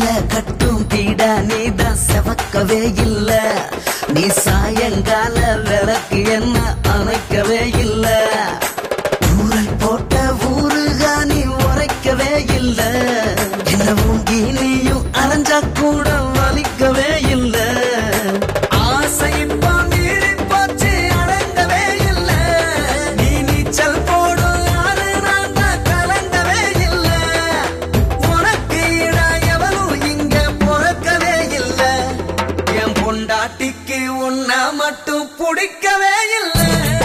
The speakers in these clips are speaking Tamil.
கட்டும் பீட நீதான் செவக்கவே இல்ல நீ சாயங்கால விளக்கு என்ன அணைக்கவே இல்ல ஊரல் போட்ட ஊருகா நீ உரைக்கவே இல்ல என்ன ஊங்கி நீயும் அரைஞ்சா கூட வலிக்கவே இல்ல ஆசை இப்போ மீறி போச்சு அடங்கவே இல்ல நீ நீச்சல் போடும் யாரு நான் தான் கலங்கவே இல்ல உனக்கு ஈடா எவனும் இங்க பிறக்கவே இல்ல என் பொண்டாட்டிக்கு உன்னை மட்டும் பிடிக்கவே இல்லை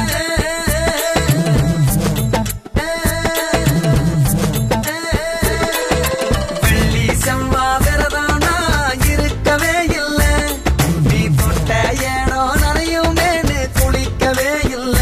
வெள்ளி செவ்வா விரதானா இருக்கவே இல்ல நீ தொட்ட ஏடம் நனையுமேனு குளிக்கவே இல்ல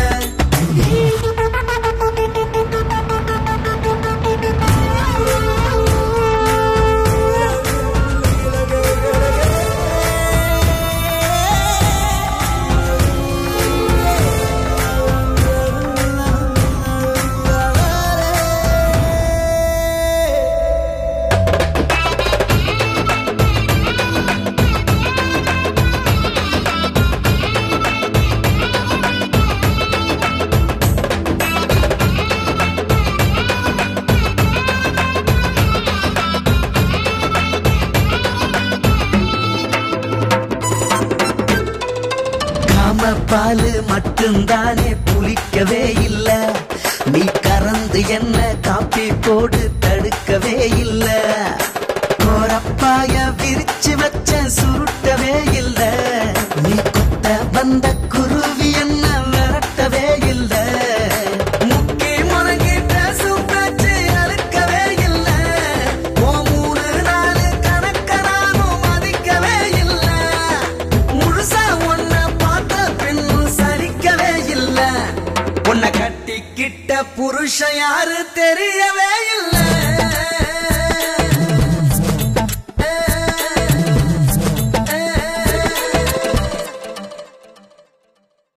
காம பாலு மட்டும்தானே புளிக்கவே இல்ல நீ கறந்து என்ன காப்பி போடு தடுக்கவே இல்ல கோரப்பாய விரிச்சு வச்ச சுருட்டவே இல்ல நீ கொத்த வந்த குருவி என்ன விரட்டவே இல்ல முக்கி முனகி பேசும் பேச்சு அறுக்கவே இல்ல ஓ மூணு நாலு கணக்க நானும் மதிக்கவே இல்ல முழுசா உன்னை பார்த்த பின்னும் சலிக்கவே இல்ல உன்னை கட்டிக்கிட்ட புருஷன் யாரு தெரியவே இல்லை